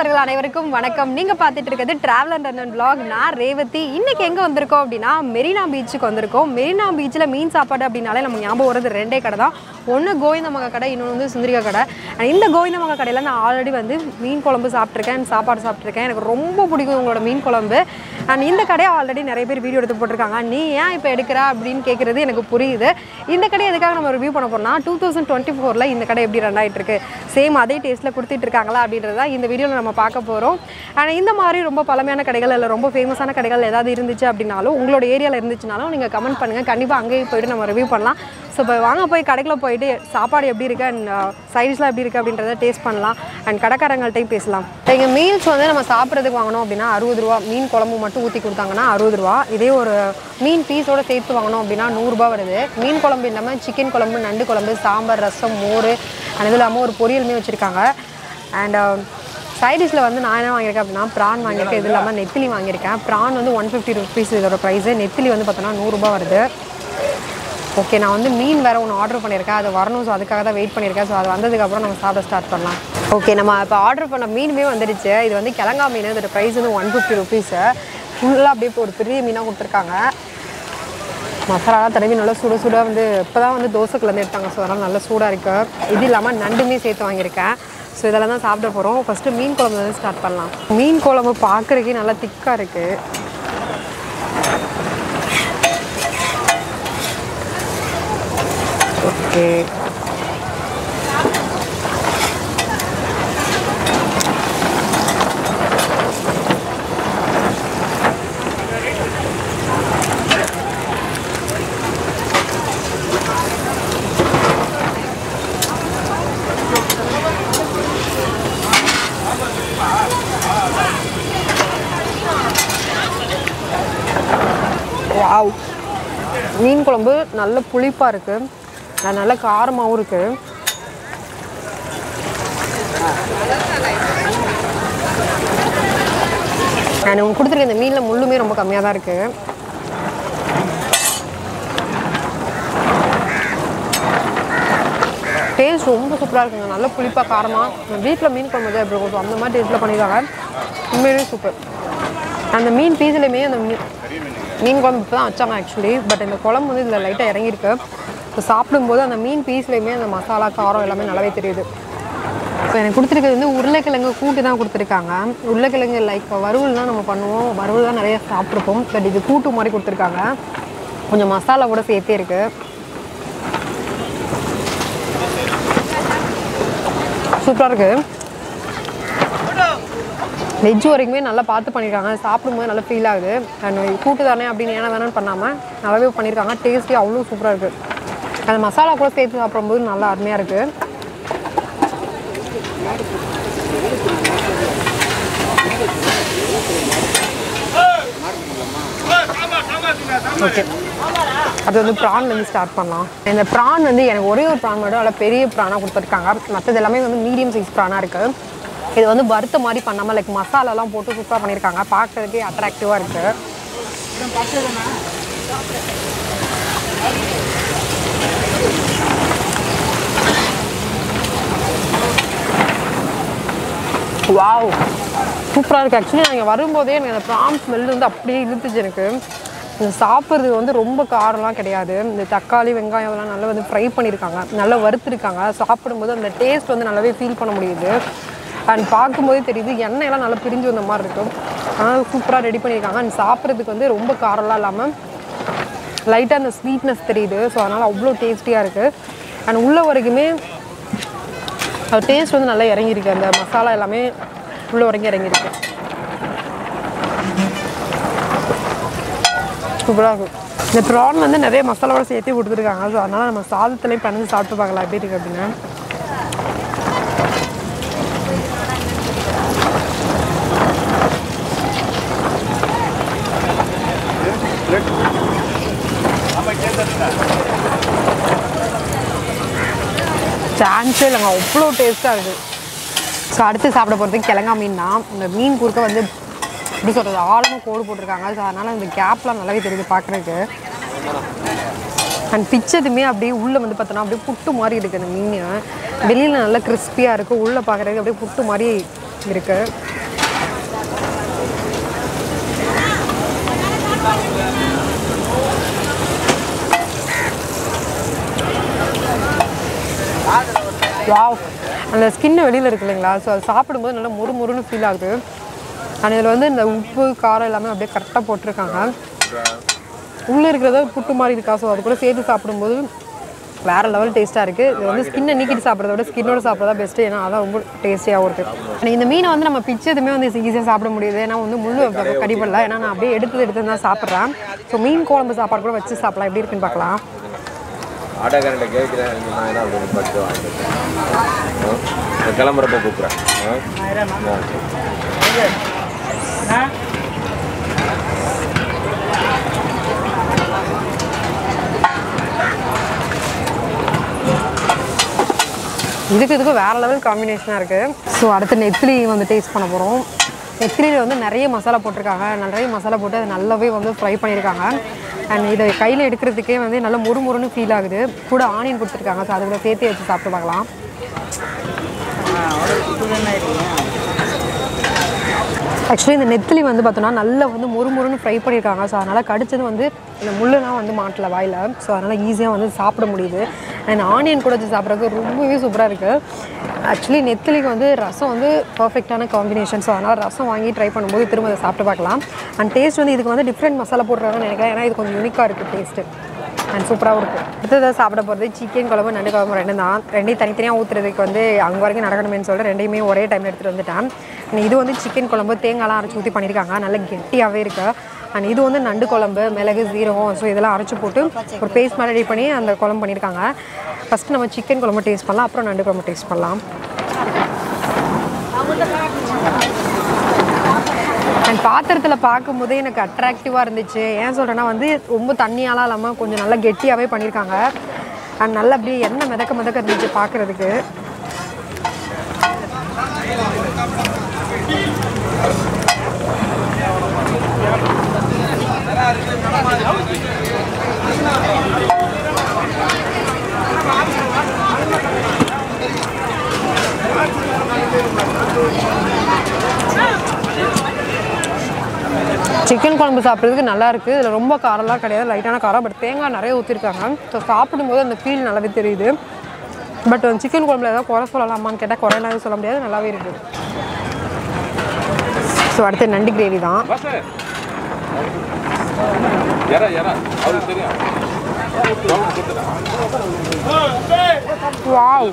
நண்பர்கள் அனைவருக்கும் வணக்கம் நீங்க பார்த்துட்டு இருக்கிறது டிராவலர் அண்ட் vlog நான் ரேவதி இன்னைக்கு எங்க வந்திருக்கோம் அப்படின்னா மெரினா பீச்சுக்கு வந்திருக்கோம் மெரினா பீச்சில் மீன் சாப்பாடு அப்படின்னாலே நமக்கு ஞாபகம் வருது ரெண்டே கடை தான் ஒன்று கோவிந்தமங்க கடை இன்னொன்று வந்து சுந்தரிகா கடை And இந்த கோவிந்தமங்க கடையில் நான் ஆல்ரெடி வந்து மீன் குழம்பு சாப்பிட்ருக்கேன் and சாப்பாடு சாப்பிட்ருக்கேன் எனக்கு ரொம்ப பிடிக்கும் உங்களோட மீன் குழம்பு அண்ட் இந்த கடையை ஆல்ரெடி நிறைய பேர் வீடியோ எடுத்து போட்டிருக்காங்க நீ ஏன் இப்போ எடுக்கிற அப்படின்னு கேட்குறது எனக்கு புரியுது இந்த கடை எதுக்காக நம்ம ரிவ்யூ பண்ண போறோம்னா டூ தௌசண்ட் டுவெண்ட்டி ஃபோரில் இந்த கடை எப்படி ரன் ஆயிட்டு இருக்கு சேம் அதே டேஸ்ட்டில் கொடுத்துட்டு இருக்காங்களா அப்படின்றத இந்த வீடியோவில் நம்ம பார்க்க போகிறோம் அண்ட் இந்த மாதிரி ரொம்ப பழமையான கடைகள் இல்லை ரொம்ப ஃபேமஸான கடைகள் ஏதாவது இருந்துச்சு அப்படின்னாலும் உங்களோட ஏரியாவில் இருந்துச்சுனாலும் நீங்கள் கமெண்ட் பண்ணுங்கள் கண்டிப்பாக அங்கேயே போயிட்டு நம்ம ரிவ்யூ பண்ணலாம் ஸோ இப்போ வாங்க போய் கடைக்குள்ள போயிட்டு சாப்பாடு எப்படி இருக்குது அண்ட் சைடிஷ்லாம் எப்படி இருக்குது அப்படின்றத டேஸ்ட் பண்ணலாம் அண்ட் கடைக்காரங்கள்ட்டையும் பேசலாம் எங்கள் மீல்ஸ் வந்து நம்ம சாப்பிட்றதுக்கு வாங்கினோம் அப்படின்னா அறுபது ரூபா மீன் குழம்பு மட்டும் ஊற்றி கொடுத்தாங்கன்னா அறுபது ரூபா இதே ஒரு மீன் பீஸோட சேர்த்து வாங்கினோம் அப்படின்னா நூறுரூபா வருது மீன் குழம்பு இல்லாமல் சிக்கன் குழம்பு நண்டு குழம்பு சாம்பார் ரசம் மோர் and இது இல்லாமல் ஒரு பொரியலுமே வச்சுருக்காங்க அண்ட் சைடிஷில் வந்து நான் என்ன வாங்கியிருக்கேன் அப்படின்னா ப்ரான் வாங்கியிருக்கேன் இது இல்லாமல் நெத்திலி வாங்கியிருக்கேன் ப்ரான் வந்து ஒன் ஃபிஃப்டி ருபீஸ் இதோட ப்ரைஸு நெத்திலி வந்து பார்த்தோன்னா நூறுரூபா வருது ஓகே நான் வந்து மீன் வேறு ஒன்று ஆர்டர் பண்ணியிருக்கேன் அது வரணும் ஸோ அதுக்காக தான் வெயிட் பண்ணியிருக்கேன் ஸோ அது வந்ததுக்கப்புறம் நம்ம சாப்பிட ஸ்டார்ட் பண்ணலாம் ஓகே நம்ம இப்போ ஆர்டர் பண்ண மீனுமே வந்துடுச்சு இது வந்து கிழங்கா மீன் இதோட ப்ரைஸ் வந்து ஒன் ஃபிஃப்டி ருபீஸு ஃபுல்லாக அப்படியே இப்போ ஒரு பெரிய மீனாக கொடுத்துருக்காங்க மசாலாலாம் தடவி நல்லா சுட சுட வந்து இப்போ தான் வந்து தோசைக்குலேருந்து எடுத்தாங்க ஸோ அதனால் நல்லா சூடாக இருக்கு இது இல்லாமல் நண்டுமே சேர்த்து வாங்கியிருக்கேன் ஸோ இதெல்லாம் தான் சாப்பிட போகிறோம் ஃபஸ்ட்டு மீன் குழம்பு வந்து ஸ்டார்ட் பண்ணலாம் மீன் குழம்பு பார்க்குறதுக்கே நல்லா திக்காக இருக்குது ஓகே வாவ் மீன் குழம்பு நல்ல புளிப்பாக இருக்குது அது நல்ல காரமாகவும் இருக்குது நான் உங்களுக்கு கொடுத்துருக்க இந்த மீனில் முள்ளுமே ரொம்ப கம்மியாக தான் இருக்குது டேஸ்ட் ரொம்ப சூப்பராக இருக்குங்க நல்ல புளிப்பாக காரமாக வீட்டில் மீன் குழம்பு தான் எப்படி இருக்கும் so அந்த மாதிரி டேஸ்ட்டில் பண்ணிடுவாங்க உண்மையிலேயே சூப்பர் அந்த மீன் பீஸ்லையுமே அந்த மீன் மீன் குழம்பு இப்போ தான் வச்சாங்க ஆக்சுவலி பட் இந்த குழம்பு வந்து இதில் லைட்டாக இறங்கியிருக்கு இப்போ சாப்பிடும்போது அந்த மீன் பீஸ்லையுமே அந்த மசாலா காரம் எல்லாமே நல்லாவே தெரியுது இப்போ எனக்கு கொடுத்துருக்கிறது வந்து உருளைக்கிழங்கு கூட்டு தான் கொடுத்துருக்காங்க உருளைக்கிழங்கு லைக் வறுவல் தான் நம்ம பண்ணுவோம் வறுவல் தான் நிறைய சாப்பிட்ருப்போம் பட் இது கூட்டு மாதிரி கொடுத்துருக்காங்க கொஞ்சம் மசாலா கூட சேர்த்தே இருக்குது சூப்பராக இருக்குது வெஜ் வரைக்குமே நல்லா பார்த்து பண்ணியிருக்காங்க சாப்பிடும்போது நல்லா ஃபீல் ஆகுது அண்ட் கூட்டு தானே அப்படின்னு ஏன்னா வேணான்னு பண்ணாமல் நல்லாவே பண்ணியிருக்காங்க டேஸ்டி அவ்வளோ சூப்பராக இருக்குது அந்த மசாலா கூட சேர்த்து சாப்பிடும்போது நல்லா அருமையாக இருக்குது ஓகே அது வந்து ப்ரான்லேருந்து ஸ்டார்ட் பண்ணலாம் இந்த ப்ரான் வந்து எனக்கு ஒரே ஒரு ப்ரான் மட்டும் நல்லா பெரிய ப்ரானாக கொடுத்துருக்காங்க மற்றது எல்லாமே வந்து மீடியம் சைஸ் ப்ரானாக இருக்குது இது வந்து வறுத்த மாதிரி பண்ணாமல் லைக் மசாலாலாம் போட்டு சூப்பராக பண்ணியிருக்காங்க பார்க்கறதுக்கே அட்ராக்டிவாக இருக்குது வாவ் சூப்பராக இருக்குது ஆக்சுவலி நாங்கள் வரும்போதே எனக்கு அந்த ப்ரான் ஸ்மெல் வந்து அப்படியே இழுத்துச்சு எனக்கு இது சாப்பிட்றது வந்து ரொம்ப காரம்லாம் கிடையாது இந்த தக்காளி வெங்காயம் அதெல்லாம் நல்லா வந்து ஃப்ரை பண்ணியிருக்காங்க நல்லா வறுத்துருக்காங்க சாப்பிடும்போது அந்த டேஸ்ட் வந்து நல்லாவே ஃபீல் பண்ண முடியுது அண்ட் பார்க்கும்போதே தெரியுது எண்ணெயெல்லாம் நல்லா பிரிஞ்சு வந்த மாதிரி இருக்கும் ஆனால் சூப்பராக ரெடி பண்ணியிருக்காங்க அண்ட் சாப்பிட்றதுக்கு வந்து ரொம்ப காரம்லாம் இல்லாமல் லைட்டாக அந்த ஸ்வீட்னஸ் தெரியுது ஸோ அதனால் அவ்வளோ டேஸ்டியாக இருக்குது அண்ட் உள்ள வரைக்குமே அது டேஸ்ட் வந்து நல்லா இறங்கியிருக்கு அந்த மசாலா எல்லாமே உள்ள வரைக்கும் இறங்கியிருக்கு சூப்பராக இருக்கும் இந்த ப்ரான் வந்து நிறைய மசாலாவோட சேர்த்து கொடுத்துருக்காங்க ஸோ அதனால் நம்ம சாதத்துலேயும் பிணைஞ்சு சாப்பிட்டு பார்க்கலாம் எப்படி இருக்குது அப்படின்னு சான்ஸே இல்லைங்க அவ்வளோ டேஸ்ட்டாக இருக்குது ஸோ அடுத்து சாப்பிட போகிறது கிழங்கா மீன் தான் இந்த மீன் குறுக்க வந்து எப்படி சொல்கிறது ஆழமாக கோடு போட்டிருக்காங்க ஸோ அதனால் இந்த கேப்லாம் நல்லாவே தெரியுது பார்க்குறதுக்கு அண்ட் பிச்சதுமே அப்படியே உள்ளே வந்து பார்த்தோன்னா அப்படியே புட்டு மாதிரி இருக்குது அந்த மீன் வெளியில் நல்லா கிறிஸ்பியாக இருக்குது உள்ளே பார்க்குறதுக்கு அப்படியே புட்டு மாதிரி இருக்குது வாவ் அந்த ஸ்கின்னு வெளியில் இருக்கு இல்லைங்களா ஸோ அது சாப்பிடும்போது நல்லா முறு முறுன்னு ஃபீல் ஆகுது அண்ட் இதில் வந்து இந்த உப்பு காரம் எல்லாமே அப்படியே கரெக்டாக போட்டிருக்காங்க உள்ளே இருக்கிறத புட்டு மாதிரி இருக்கா ஸோ அது கூட சேர்த்து சாப்பிடும்போது வேறு லெவல் டேஸ்ட்டாக இருக்குது இது வந்து ஸ்கின்னை நீக்கிட்டு சாப்பிட்றத விட ஸ்கின்னோட சாப்பிட்றதா பெஸ்ட்டு ஏன்னா அதான் ரொம்ப டேஸ்டியாகவும் இருக்குது ஆனால் இந்த மீனை வந்து நம்ம பிச்சதுமே வந்து ஈஸியாக சாப்பிட முடியுது ஏன்னா வந்து முள்ளு கடிப்படல ஏன்னா நான் அப்படியே எடுத்து எடுத்து தான் சாப்பிட்றேன் ஸோ மீன் குழம்பு சாப்பாடு கூட வச்சு சாப்பிடலாம் எப்படி இருக்குன்னு பார்க்கலாம் ஆட்டோக்காரன்ட்ட கேட்குறேன் நான் என்ன அப்படின்னு பார்த்து வாங்கிட்டேன் கிளம்புறப்ப கூப்பிட்றேன் இதுக்கு இதுக்கு வேறு லெவல் காம்பினேஷனாக இருக்குது ஸோ அடுத்து நெத்திலி வந்து டேஸ்ட் பண்ண போகிறோம் நெத்திலியில் வந்து நிறைய மசாலா போட்டிருக்காங்க நிறைய மசாலா போட்டு அது நல்லாவே வந்து ஃப்ரை பண்ணியிருக்காங்க அண்ட் இதை கையில் எடுக்கிறதுக்கே வந்து நல்லா முறுமுறுன்னு ஃபீல் ஆகுது கூட ஆனியன் கொடுத்துருக்காங்க ஸோ அது கூட சேர்த்து வச்சு சாப்பிட்டு பார்க்கலாம் ஆக்சுவலி இந்த நெத்திலி வந்து பார்த்தோன்னா நல்லா வந்து முறுமுறுன்னு ஃப்ரை பண்ணியிருக்காங்க ஸோ அதனால் கடிச்சது வந்து இந்த முள்ளுலாம் வந்து மாட்டல வாயில் ஸோ அதனால் ஈஸியாக வந்து சாப்பிட முடியுது அண்ட் ஆனியன் கூட வச்சு சாப்பிட்றதுக்கு ரொம்பவே சூப்பராக இருக்குது ஆக்சுவலி நெத்திலிக்கு வந்து ரசம் வந்து பர்ஃபெக்டான காம்பினேஷன் ஸோ அதனால் ரசம் வாங்கி ட்ரை பண்ணும்போது திரும்ப அதை சாப்பிட்டு பார்க்கலாம் அண்ட் டேஸ்ட் வந்து இதுக்கு வந்து டிஃப்ரெண்ட் மசாலா போடுறாங்கன்னு நினைக்கிறேன் ஏன்னா இது கொஞ்சம் யூனிக்காக இருக்குது டேஸ்ட்டு அண்ட் சூப்பராகவும் இருக்கும் அடுத்ததாக சாப்பிட போகிறது சிக்கன் குழம்பு நண்டு குழம்பு ரெண்டு தான் ரெண்டையும் தனித்தனியாக ஊற்றுறதுக்கு வந்து அங்கே வரைக்கும் நடக்கணுமேனு சொல்லிட்டு ரெண்டையுமே ஒரே டைமில் எடுத்துகிட்டு வந்துட்டேன் And இது வந்து சிக்கன் குழம்பு தேங்காய்லாம் அரைச்சி ஊற்றி பண்ணியிருக்காங்க நல்ல கெட்டியாகவே இருக்குது அண்ட் இது வந்து நண்டு குழம்பு மிளகு சீரகம் ஸோ இதெல்லாம் அரைச்சி போட்டு ஒரு பேஸ்ட் மாதிரி ரெடி பண்ணி அந்த குழம்பு பண்ணியிருக்காங்க ஃபஸ்ட்டு நம்ம சிக்கன் குழம்பு டேஸ்ட் பண்ணலாம் அப்புறம் நண்டு குழம்பு டேஸ்ட் பண்ணலாம் அண்ட் பாத்திரத்தில் பார்க்கும்போதே எனக்கு அட்ராக்டிவாக இருந்துச்சு ஏன் சொல்கிறேன்னா வந்து ரொம்ப தண்ணியாலாம் இல்லாமல் கொஞ்சம் நல்லா கெட்டியாகவே பண்ணியிருக்காங்க அண்ட் நல்லா அப்படியே எண்ணெய் மிதக்க மிதக்க இருந்துச்சு பார்க்குறதுக்கு சிக்கன் குழம்பு சாப்பிட்றதுக்கு நல்லா இருக்குது இதில் ரொம்ப காரம்லாம் கிடையாது லைட்டான காரம் பட் தேங்காய் நிறைய ஊற்றிருக்காங்க ஸோ சாப்பிடும்போது அந்த ஃபீல் நல்லாவே தெரியுது பட் சிக்கன் குழம்புல ஏதாவது குறை சொல்லலாமான்னு கேட்டால் குறையெல்லாம் எதுவும் சொல்ல முடியாது நல்லாவே இருக்குது ஸோ அடுத்து நண்டு கிரேவி தான் பஸ் யாரா யாரா அவருக்கு தெரியும் கவர்மெண்ட் கொடுத்துட்டேன் வாவ்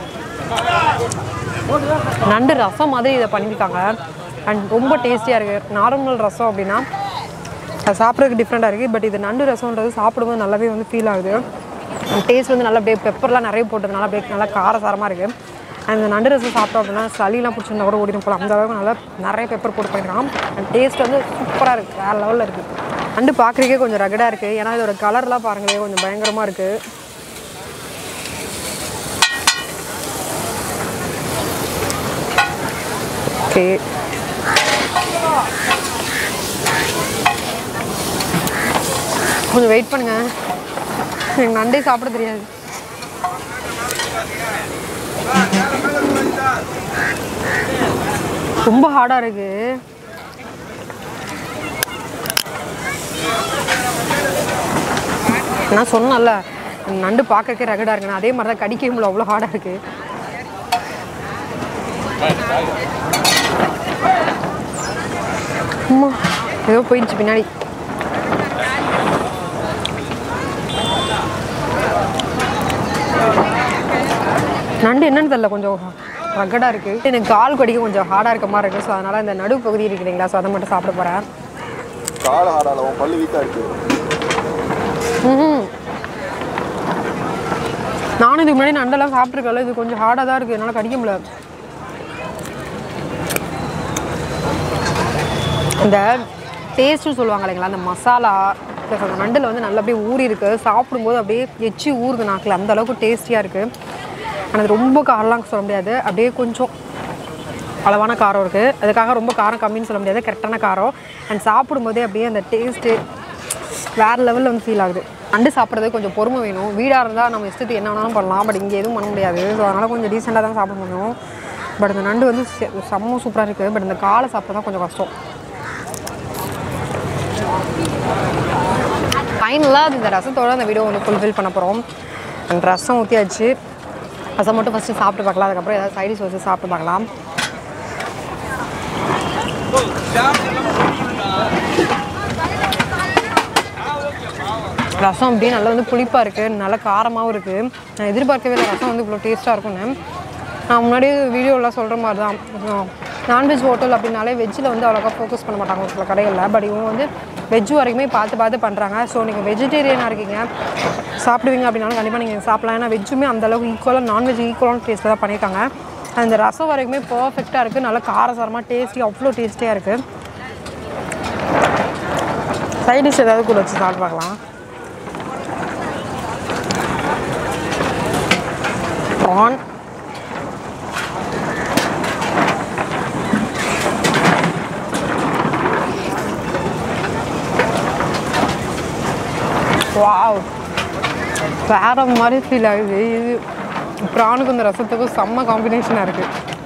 நண்டு ரசம் மாதிரி இதை பண்ணியிருக்காங்க அண்ட் ரொம்ப டேஸ்டியாக இருக்குது நார்மல் ரசம் அப்படின்னா அது சாப்பிட்றதுக்கு டிஃப்ரெண்ட்டாக இருக்குது பட் இது நண்டு ரசம்ன்றது சாப்பிடும்போது நல்லாவே வந்து ஃபீல் ஆகுது டேஸ்ட் வந்து நல்லா அப்படியே பெப்பர்லாம் நிறைய போட்டதுனால அப்படியே நல்லா காரசாரமாக இருக்குது அண்ட் இந்த நண்டு ரசம் சாப்பிட்டோம் அப்படின்னா சளிலாம் பிடிச்சிருந்தா கூட ஓடிடும் போகலாம் அந்த அளவுக்கு நல்லா நிறைய பெப்பர் போட்டு பண்ணிருக்காங்க அண்ட் டேஸ்ட் வந்து சூப்பராக இருக்குது வேறு லெவலில் இருக்குது நண்டு பார்க்குறதுக்கே கொஞ்சம் ரகடாக இருக்குது ஏன்னா இதோட கலர்லாம் பாருங்களேன் கொஞ்சம் பயங்கரமாக இருக்குது ஓகே கொஞ்சம் வெயிட் பண்ணுங்க எனக்கு நண்டே சாப்பிட தெரியாது ரொம்ப ஹார்டாக இருக்கு நான் சொன்னேன்ல நண்டு பார்க்கறக்கே ரகடாக இருக்குன்னு அதே மாதிரி தான் கடிக்க முடியல அவ்வளோ ஹார்டாக இருக்குது அம்மா ஏதோ போயிடுச்சு பின்னாடி நண்டு என்னன்னு தெரியல கொஞ்சம் ரகடாக இருக்குது எனக்கு கால் கடிக்க கொஞ்சம் ஹார்டாக இருக்க மாதிரி இருக்குது ஸோ அதனால் இந்த நடு பகுதி இருக்கு இல்லைங்களா ஸோ அதை மட்டும் சாப்பிட போகிறேன் கால ஆடால உன் பல்லு வீக்கா இருக்கு ம்ஹும். நானும் இதுக்கு முன்னாடி நண்டெல்லாம் சாப்பிட்ருக்கல இது கொஞ்சம் ஹார்டாக தான் இருக்குது என்னால் கடிக்க முடியல இந்த டேஸ்ட்னு சொல்லுவாங்க இல்லைங்களா அந்த மசாலா ப்ளஸ் அந்த நண்டில் வந்து நல்லா அப்படியே ஊறி இருக்கு சாப்பிடும்போது அப்படியே எச்சி ஊறுது நாக்கில் அந்த அளவுக்கு டேஸ்டியாக இருக்குது ஆனால் அது ரொம்ப காரம்லாம் சொல்ல முடியாது அப்படியே கொஞ்சம் அளவான காரம் இருக்குது அதுக்காக ரொம்ப காரம் கம்மின்னு சொல்ல முடியாது கரெக்டான காரம் அண்ட் சாப்பிடும்போதே அப்படியே அந்த டேஸ்ட்டு வேறு லெவலில் வந்து ஃபீல் ஆகுது நண்டு சாப்பிட்றதுக்கு கொஞ்சம் பொறுமை வேணும் வீடாக இருந்தால் நம்ம இஷ்டத்துக்கு என்ன வேணாலும் பண்ணலாம் பட் இங்கே எதுவும் பண்ண முடியாது ஸோ அதனால் கொஞ்சம் டீசெண்டாக தான் சாப்பிட முடியும் பட் இந்த நண்டு வந்து செ- செம்ம சூப்பராக இருக்குது பட் இந்த காலை சாப்பிட்றது தான் கொஞ்சம் கஷ்டம் ஃபைனலாக இந்த ரசத்தோட அந்த வீடியோ வந்து ஃபுல்ஃபில் பண்ண போகிறோம் அந்த ரசம் ஊற்றியாச்சு ரசம் மட்டும் ஃபஸ்ட்டு சாப்பிட்டு பார்க்கலாம் அதுக்கப்புறம் ஏதாவது சைடிஷ் வச்சு சாப்பிட்டு பார்க்கலாம் ரசம் அப்படியே நல்லா வந்து புளிப்பாக இருக்குது நல்லா காரமாகவும் இருக்குது நான் எதிர்பார்க்கவே இல்லை ரசம் வந்து இவ்வளோ டேஸ்ட்டாக இருக்கும்னு நான் முன்னாடி வீடியோவில் சொல்கிற மாதிரி தான் நான்வெஜ் ஹோட்டல் அப்படின்னாலே வெஜ்ஜில் வந்து அவ்வளோக்கா ஃபோக்கஸ் பண்ண மாட்டாங்க ஒரு சில கடைகளில் பட் இவங்க வந்து வெஜ் வரைக்குமே பார்த்து பார்த்து பண்ணுறாங்க ஸோ நீங்கள் வெஜிடேரியனாக இருக்கீங்க சாப்பிடுவீங்க அப்படின்னாலும் கண்டிப்பாக நீங்கள் சாப்பிடலாம் ஏன்னா வெஜ்ஜுமே அந்தளவுக்கு ஈக்குவலாக நான்வெஜ் ஈக்குவலான டேஸ்ட்டில் தான் பண்ணியிருக்காங்க அந்த ரசம் வரைக்குமே பர்ஃபெக்டாக இருக்குது நல்லா காரசாரமாக டேஸ்டி அவ்வளோ டேஸ்டியாக இருக்குது சைட் டிஷ் ஏதாவது கூட வச்சு சாப்பிட்டு பார்க்கலாம் ப்ரான் வாவ் வேற மாதிரி ஃபீல் ஆகுது இது ப்ரானுக்கும் இந்த ரசத்துக்கும் செம்ம காம்பினேஷனாக இருக்குது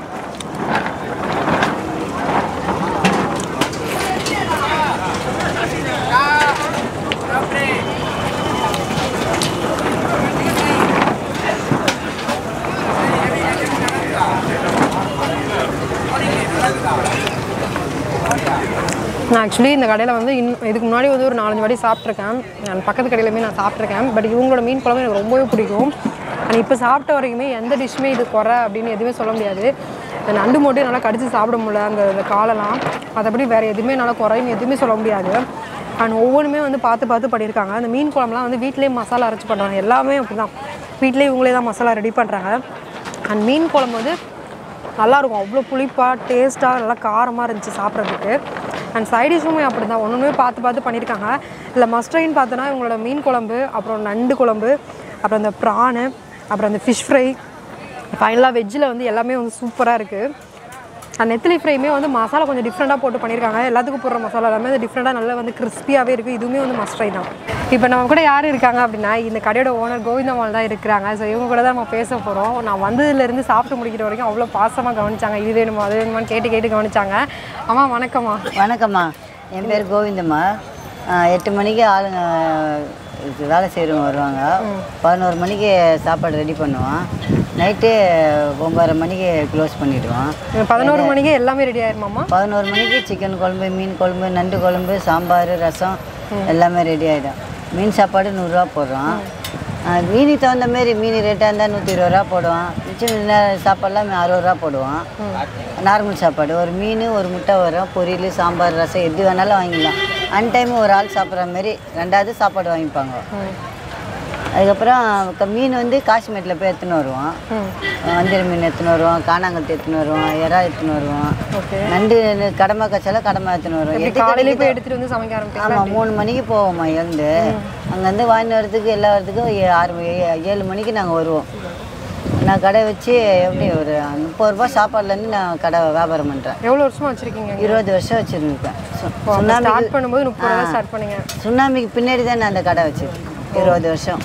நான் ஆக்சுவலி இந்த கடையில் வந்து இன் இதுக்கு முன்னாடி வந்து ஒரு நாலஞ்சு வாட்டி சாப்பிட்ருக்கேன் நான் பக்கத்து கடையிலுமே நான் சாப்பிட்ருக்கேன் பட் இவங்களோட மீன் குழம்பு எனக்கு ரொம்பவே பிடிக்கும் ஆனால் இப்போ சாப்பிட்ட வரைக்குமே எந்த டிஷ்ஷுமே இது குறை அப்படின்னு எதுவுமே சொல்ல முடியாது இந்த நண்டு மட்டும் நல்லா கடிச்சு சாப்பிட முடியல அந்த அந்த காலெல்லாம் மற்றபடி வேறு எதுவுமே என்னால் குறைன்னு எதுவுமே சொல்ல முடியாது அண்ட் ஒவ்வொன்றுமே வந்து பார்த்து பார்த்து பண்ணியிருக்காங்க அந்த மீன் குழம்புலாம் வந்து வீட்டிலேயே மசாலா அரைச்சி பண்ணுறாங்க எல்லாமே அப்படி தான் வீட்டிலேயே இவங்களே தான் மசாலா ரெடி பண்ணுறாங்க அண்ட் மீன் குழம்பு வந்து நல்லாயிருக்கும் அவ்வளோ புளிப்பாக டேஸ்ட்டாக நல்லா காரமாக இருந்துச்சு சாப்பிட்றதுக்கு அண்ட் சைடிஷுமே அப்படி தான் ஒன்றுமே பார்த்து பார்த்து பண்ணியிருக்காங்க இல்லை மஸ்ட்ரைன்னு பார்த்தோன்னா இவங்களோட மீன் குழம்பு அப்புறம் நண்டு குழம்பு அப்புறம் இந்த ப்ரானு அப்புறம் அந்த ஃபிஷ் ஃப்ரை ஃபைனலாக வெஜ்ஜில் வந்து எல்லாமே வந்து சூப்பராக இருக்குது அந்த நெத்திலி ஃப்ரைமே வந்து மசாலா கொஞ்சம் டிஃப்ரெண்ட்டாக போட்டு பண்ணியிருக்காங்க எல்லாத்துக்கும் போடுற மசாலா எல்லாமே வந்து டிஃப்ரெண்ட்டாக நல்லா வந்து கிறிஸ்பியாகவே இருக்குது இதுவுமே வந்து மஸ்ட் ஃப்ரை தான் இப்போ நம்ம கூட யார் இருக்காங்க அப்படின்னா இந்த கடையோட ஓனர் கோவிந்தம்மாள் தான் இருக்கிறாங்க ஸோ இவங்க கூட தான் நம்ம பேச போகிறோம் நான் வந்ததுலேருந்து சாப்பிட்டு முடிக்கிற வரைக்கும் அவ்வளோ பாசமாக கவனிச்சாங்க இது வேணுமா அது வேணுமான்னு கேட்டு கேட்டு கவனிச்சாங்க அம்மா வணக்கம்மா வணக்கம்மா என் பேர் கோவிந்தம்மா ஆ, எட்டு மணிக்கு ஆளுங்க இது வேலை செய்கிறவங்க வருவாங்க பதினோரு மணிக்கு சாப்பாடு ரெடி பண்ணுவான் நைட்டு ஒம்பதரை மணிக்கு க்ளோஸ் பண்ணிவிடுவான் பதினோரு மணிக்கே எல்லாமே ரெடி ஆயிருமாம்மா பதினோரு மணிக்கு சிக்கன் குழம்பு மீன் குழம்பு நண்டு குழம்பு சாம்பார் ரசம் எல்லாமே ரெடி ஆகிடும் மீன் சாப்பாடு நூறுரூவா போடுறோம் ஆ, மீனுக்கு தகுந்த மாரி மீன் ரேட்டாக இருந்தால் நூற்றி இருபது ரூபா போடுவான் மிச்சம் நே- சாப்பாடுலாம் அறுபது ரூபா போடுவான் நார்மல் சாப்பாடு ஒரு மீன் ஒரு முட்டை வரும் பொரியல் சாம்பார் ரசம் எது வேணாலும் வாங்கிக்கலாம் அன் டைம் ஒரு ஆள் சாப்பிட்ற மாரி ரெண்டாவது சாப்பாடு வாங்கிப்பாங்க அதுக்கப்புறம் க- மீன் வந்து காஷ்மீரில் போய் எடுத்துன்னு வருவான் வஞ்சர மீன் எடுத்துன்னு வருவான் காணாங்கத்து எடுத்துன்னு வருவான் எறா எடுத்துன்னு வருவான் ஓகே நண்டு கடமை கச்சால கடமை எடுத்துன்னு வருவோம் எப்படி எது காலையிலே போய் கிடைக்குதோ- எடுத்துகிட்டு வந்து சமைக்க ஆரம்பிப்பீங்களா ஆமாம் மூணு மணிக்கு போவோம்மா எழுந்து அங்கேருந்து வாங்கி வரதுக்கு எல்லா வரதுக்கும் ஏ- ஆறு மணி- ஏ- ஏழு மணிக்கு நாங்கள் வருவோம் நான் கடை வச்சு எப்படி ஒரு முப்பது ரூபா சாப்பாடுலேருந்து நான் கடை வியாபாரம் பண்ணுறேன் எவ்வளோ வருஷமா வச்சுருக்கீங்க இருபது வருஷம் வச்சுருந்துருக்கேன் ஸ்டார்ட் சுண்ணாம்பி பண்ணும்போது முப்பது ரூபா ஸ்டார்ட் பண்ணீங்க சுண்ணாம்பிக்கு பின்னாடி தான் நான் அந்த கடை வச்சிருக்கேன் இருபது வருஷம்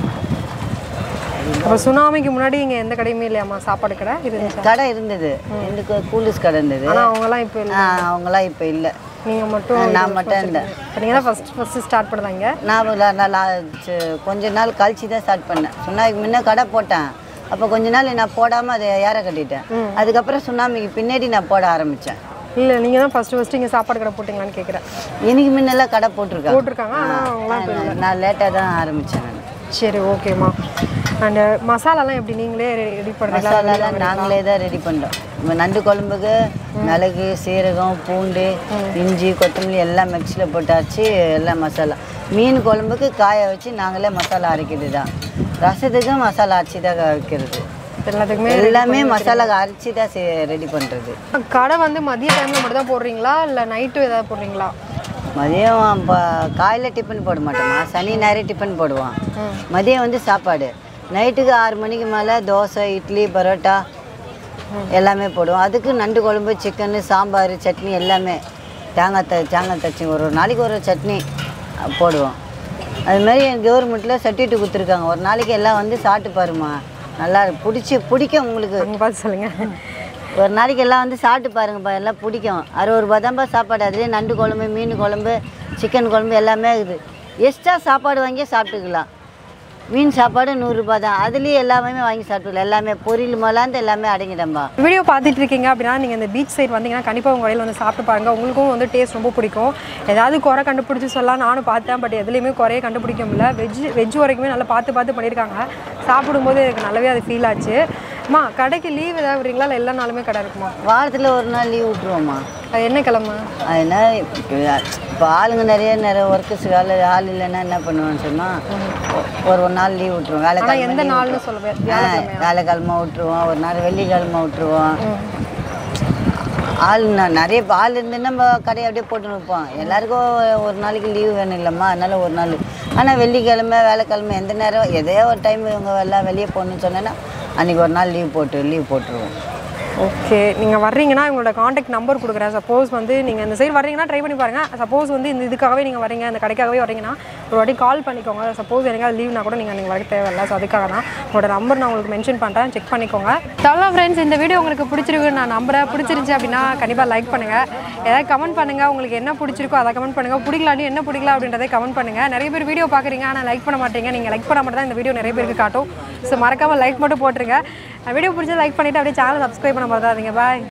அப்போ சுனாமிக்கு முன்னாடி இங்கே எந்த கடையுமே இல்லையாம்மா சாப்பாடு கடை இருந்துச்சா கடை இருந்தது எனக்கு கூலிஸ் கடை இருந்தது ஆனால் அவங்கெல்லாம் இப்போ இல்லை ஆ, அவங்களாம் இப்போ இல்லை நீங்கள் மட்டும் நான் மட்டும் இருந்தேன் நீங்கள் தான் ஃபஸ்ட் ஃபஸ்ட்டு ஸ்டார்ட் பண்ணதாங்க நான் ஒரு நா- நா- ச- கொஞ்ச நாள் கழிச்சு தான் ஸ்டார்ட் பண்ணேன் சுண்ணாமிக்கு முன்ன கடை போட்டேன் அப்போ கொஞ்ச நாள் நான் போடாமல் அதை ஏற கட்டிட்டேன் அதுக்கப்புறம் சுண்ணாமிக்கு பின்னாடி நான் போட ஆரம்பித்தேன் இல்லை நீங்கள் தான் ஃபஸ்ட்டு ஃபஸ்ட்டு இங்கே சாப்பாடு கடை போட்டிங்களான்னு கேட்குறேன் எனக்கு முன்னெல்லாம் கடை போட்டிருக்கேன் போட்டிருக்காங்க ஆனால் அவங்களாம் இப்போ இல்லை நான் லேட்டாக தான் ஆரம்பித்தேன் நான் சரி ஓகேம்மா அண்டு மசாலாலாம் எப்படி நீங்களே ரெடி பண்ணுறீங்களா மசாலாலாம் நாங்களே தான் ரெடி பண்ணுறோம் இப்போ நண்டு குழம்புக்கு மிளகு சீரகம் பூண்டு இஞ்சி கொத்தமல்லி எல்லாம் மிக்ஸியில் போட்டு அரைச்சி எல்லாம் மசாலா மீன் குழம்புக்கு காய வச்சு நாங்களே மசாலா அரைக்கிறது தான் ரசத்துக்கும் மசாலா அரைச்சி தான் வைக்கிறது எல்லாத்துக்குமே எல்லாமே மசாலா அரைச்சி தான் ரெடி பண்ணுறது கடை வந்து மதிய டைமில் மட்டும் தான் போடுறீங்களா இல்லை நைட்டு ஏதாவது போடுறீங்களா மதியம் இப்போ காலையில் டிஃபன் போட மாட்டோமா சனி ஞாயிறு டிஃபன் போடுவோம் மதியம் வந்து சாப்பாடு நைட்டுக்கு ஆறு மணிக்கு மேலே தோசை இட்லி பரோட்டா எல்லாமே போடுவோம் அதுக்கு நண்டு குழம்பு சிக்கன் சாம்பார் சட்னி எல்லாமே தேங்காய் த தேங்காய் தச்சி ஒரு ஒரு நாளைக்கு ஒரு சட்னி அஹ், போடுவோம் அது மாதிரி என் கவர்மெண்ட்டில் சர்டிஃபிகேட் கொடுத்துருக்காங்க ஒரு நாளைக்கு எல்லாம் வந்து சாப்பிட்டு பாருமா நல்லா இருக்கு. பிடிச்சி பிடிக்கும் உங்களுக்கு நீங்கள் பார்த்து சொல்லுங்கள் ஒரு நாளைக்கு எல்லாம் வந்து சாப்பிட்டு பாருங்கப்பா எல்லாம் பிடிக்கும் அறுபது ரூபா தான்ப்பா சாப்பாடு அதுலேயே நண்டு குழம்பு மீன் குழம்பு சிக்கன் குழம்பு எல்லாமே இருக்குது எக்ஸ்ட்ரா சாப்பாடு வாங்கி சாப்பிட்டுக்கலாம் மீன் சாப்பாடு நூறுரூபா தான் அதுலேயும் எல்லாமே வாங்கி சாப்பிட்டுக்கலாம் எல்லாமே பொரியல் மலாந்து எல்லாமே அடங்கிட்டம்பா வீடியோ பார்த்துட்டு இருக்கீங்க அப்படின்னா நீங்கள் இந்த பீச் சைடு வந்தீங்கன்னா கண்டிப்பாக உங்கள் வழியில் வந்து சாப்பிட்டு பாருங்க உங்களுக்கும் வந்து டேஸ்ட் ரொம்ப பிடிக்கும் ஏதாவது குறை கண்டுபிடிச்சி சொல்லலாம் நானும் பார்த்தேன் பட் எதுலேயுமே குறைய கண்டுபிடிக்க முடியல வெஜ் வெஜ் வரைக்குமே நல்லா பார்த்து பார்த்து பண்ணியிருக்காங்க சாப்பிடும்போது எனக்கு நல்லாவே அது ஃபீல் ஆச்சு அம்மா கடைக்கு லீவ் ஏதாவது விடுறீங்களா இல்லை எல்லா நாளுமே கடை இருக்குமா வாரத்தில் ஒரு நாள் லீவ் விட்ருவோம்மா அது என்ன கிழமை அதனால் இப்போ ஆளுங்க நிறைய நிறைய ஒர்க்கர்ஸ் வேலை ஆள் இல்லைன்னா என்ன பண்ணுவேன்னு சொன்னால் ஒரு ஒரு நாள் லீவ் விட்ருவோம் ஆனால் வேலைக்கிழமை எந்த leave நாள்னு சொல்ல விட்டுருவோம். ஆ, வேலைக்கிழமை விட்ருவோம் ஒரு நாள் வெள்ளிக்கிழமை விட்ருவோம் ஆள் ந- நிறைய இப்ப ஆள் இருந்து நம்ம கடையை அப்படியே போட்டு நிற்போம் எல்லாருக்கும் ஒரு நாளைக்கு லீவு வேணும் இல்லைம்மா அதனால ஒரு நாள் ஆனால் வெள்ளிக்கிழமை வேலைக்கிழமை எந்த நேரம் எதையோ ஒரு டைம் இவங்க எல்லாம் வெளியே போகணும்னு சொன்னேன்னா அன்றைக்கி ஒரு நாள் லீவ் போட்டு லீவ் போட்டுருவோம் ஓகே நீங்கள் வர்றீங்கன்னா உங்களோட காண்டாக்ட் நம்பர் கொடுக்குறேன் சப்போஸ் வந்து நீங்கள் இந்த சைடு வர்றீங்கன்னா ட்ரை பண்ணி பாருங்கள் சப்போஸ் வந்து இந்த இதுக்காகவே நீங்கள் வரீங்க இந்த கடைக்காகவே வரீங்கன்னா ஒரு வாட்டி கால் பண்ணிக்கோங்க சப்போஸ் எனக்கு அது லீவ்னா கூட நீங்கள் நீங்கள் வர தேவையில்ல ஸோ அதுக்காக தான் உங்களோட நம்பர் நான் உங்களுக்கு மென்ஷன் பண்ணுறேன் செக் பண்ணிக்கோங்க தவளா ஃப்ரெண்ட்ஸ் இந்த வீடியோ உங்களுக்கு பிடிச்சிருக்கு நான் நம்புறேன் பிடிச்சிருந்துச்சு அப்படின்னா கண்டிப்பாக லைக் பண்ணுங்கள் ஏதாவது கமெண்ட் பண்ணுங்கள் உங்களுக்கு என்ன பிடிச்சிருக்கோ அதை கமெண்ட் பண்ணுங்கள் பிடிக்கலான்னு என்ன பிடிக்கல அப்படின்றதை கமெண்ட் பண்ணுங்கள் நிறைய பேர் வீடியோ பார்க்குறீங்க ஆனால் லைக் பண்ண மாட்டீங்க நீங்கள் லைக் பண்ண மட்டும் தான் இந்த வீடியோ நிறைய பேருக்கு காட்டும் ஸோ மறக்காமல் லைக் மட்டும் போட்டுருங்க வீடியோ பிடிச்சா லைக் பண்ணிவிட்டு அப்படியே சேனல் சப்ஸ்கிரைப் பண்ண மாதிரி பாய்